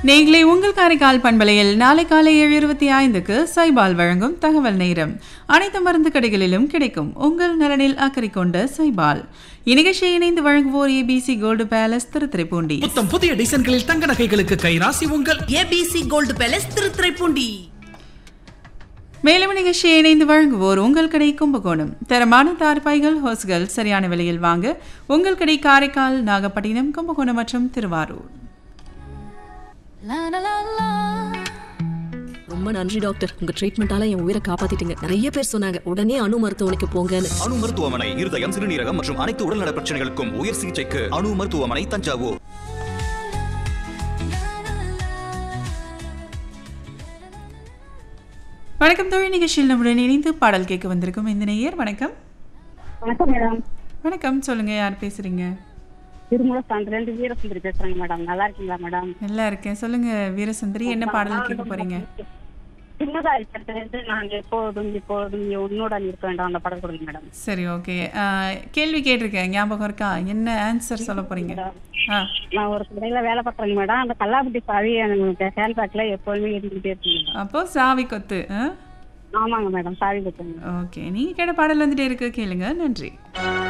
நேயர்களே உங்கள் காரைக்கால் பண்பலையில் நாளை காலை ஏழு இருபத்தி ஐந்துக்கு சைபால் வழங்கும் தகவல் நேரம் அனைத்து மருந்து கடைகளிலும் கிடைக்கும் உங்கள் நலனில் அக்கறை கொண்ட சைபால் இந்நிகழ்ச்சியை இணைந்து வழங்குவோர் ஏபிசி கோல்டு பேலஸ் திருத்துறைப்பூண்டி புத்தம் புதிய டிசைன்களில் தங்க நகைகளுக்கு கைராசி உங்கள் ஏபிசி கோல்டு பேலஸ் திருத்துறைப்பூண்டி மேலும் நிகழ்ச்சியை இணைந்து வழங்குவோர் உங்கள் கடை கும்பகோணம் தரமான தார்பாய்கள் ஹோஸ்கள் சரியான விலையில் வாங்க உங்கள் கடை காரைக்கால் நாகப்பட்டினம் கும்பகோணம் மற்றும் திருவாரூர் ரொம்ப நன்றி டாக்டர் உங்க ட்ரீட்மெண்டால என் உயிரை காப்பாத்திட்டீங்க நிறைய பேர் சொன்னாங்க உடனே அணு மருத்துவமனைக்கு போங்கன்னு அணு மருத்துவமனை இருதயம் சிறுநீரகம் மற்றும் அனைத்து உடல்நல பிரச்சனைகளுக்கும் உயர் சிகிச்சைக்கு அணு மருத்துவமனை தஞ்சாவூர் வணக்கம் தொழில் நிகழ்ச்சியில் நம்முடன் இணைந்து பாடல் கேட்க வந்திருக்கும் இந்த நேயர் வணக்கம் வணக்கம் மேடம் வணக்கம் சொல்லுங்க யார் பேசுறீங்க திருமூல சாந்திரண்டு வீரசுந்தரி பேசுறேங்க மேடம் நல்லா இருக்கீங்களா மேடம் நல்லா இருக்கேன் சொல்லுங்க வீரசுந்தரி என்ன பாடல் கேட்க போறீங்க சின்னதா இருக்கிறது நான் எப்போதும் இப்போதும் நீ உன்னோட இருக்க வேண்டாம் அந்த படம் கொடுங்க மேடம் சரி ஓகே கேள்வி கேட்டிருக்கேன் ஞாபகம் இருக்கா என்ன ஆன்சர் சொல்ல போறீங்க ஆ நான் ஒரு கடையில வேலை பார்க்குறேங்க மேடம் அந்த கல்லாப்பட்டி சாவி எனக்கு ஹேண்ட்பேக்ல எப்போதுமே இருந்துகிட்டே இருக்குங்க மேடம் அப்போ சாவி கொத்து ஆமாங்க மேடம் சாவி கொடுத்துங்க ஓகே நீங்க கேட்ட பாடல் வந்துட்டே இருக்கு கேளுங்க நன்றி